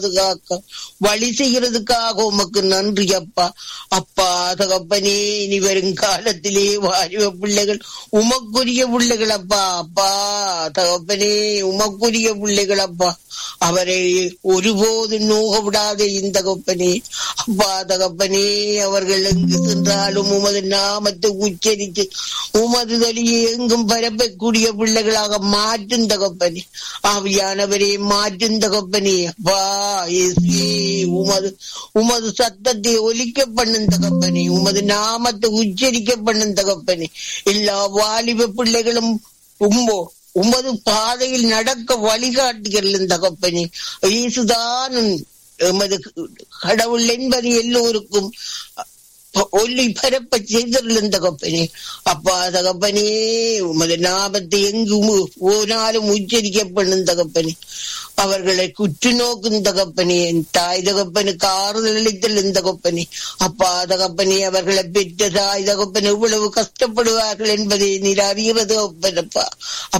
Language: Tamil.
பாதுகாக்க வழி செய்யறதுக்காக உமக்கு நன்றி அப்பா அப்பா தகப்பனே இனி வரும் காலத்திலே வாலிப பிள்ளைகள் உமக்குரிய பிள்ளைகள் அப்பா அப்பா தகப்பனே உமக்குரிய பிள்ளைகள் அப்பா அவரை ஒருபோது நோக விடாத இந்த தகப்பனே அப்பா தகப்பனே அவர்கள் எங்கு சென்றாலும் உமது நாமத்தை உச்சரித்து உமது வழியை எங்கும் பரப்பக்கூடிய பிள்ளைகளாக மாற்றும் தகப்பனே ஆவியானவரே மாற்றும் தகப்பனே அப்பா இயேசுவே உமது உமது சத்தத்தை ஒலிக்க பண்ணும் தகப்பனே உமது நாமத்தை உச்சரிக்க பண்ணும் தகப்பனே எல்லா வாலிப பிள்ளைகளும் உம்போ உமது பாதையில் நடக்க வழிகாட்டுகிறேன் தகப்பனே இயேசுதான் எமது கடவுள் என்பது எல்லோருக்கும் ஒல்லி பரப்ப செய்திருந்த தகப்பனே அப்பா தகப்பனே உமது நாமத்தை எங்கும் ஓனாலும் உச்சரிக்கப்படும் தகப்பனே அவர்களை குற்று நோக்கும் தகப்பனே என் தாய் தகப்பனுக்கு ஆறுதல் அளித்தல் தகப்பனே அப்பா தகப்பனே அவர்களை பெற்ற தாய் தகப்பன் எவ்வளவு கஷ்டப்படுவார்கள் என்பதை நீர் அறிகிறது தகப்பனப்பா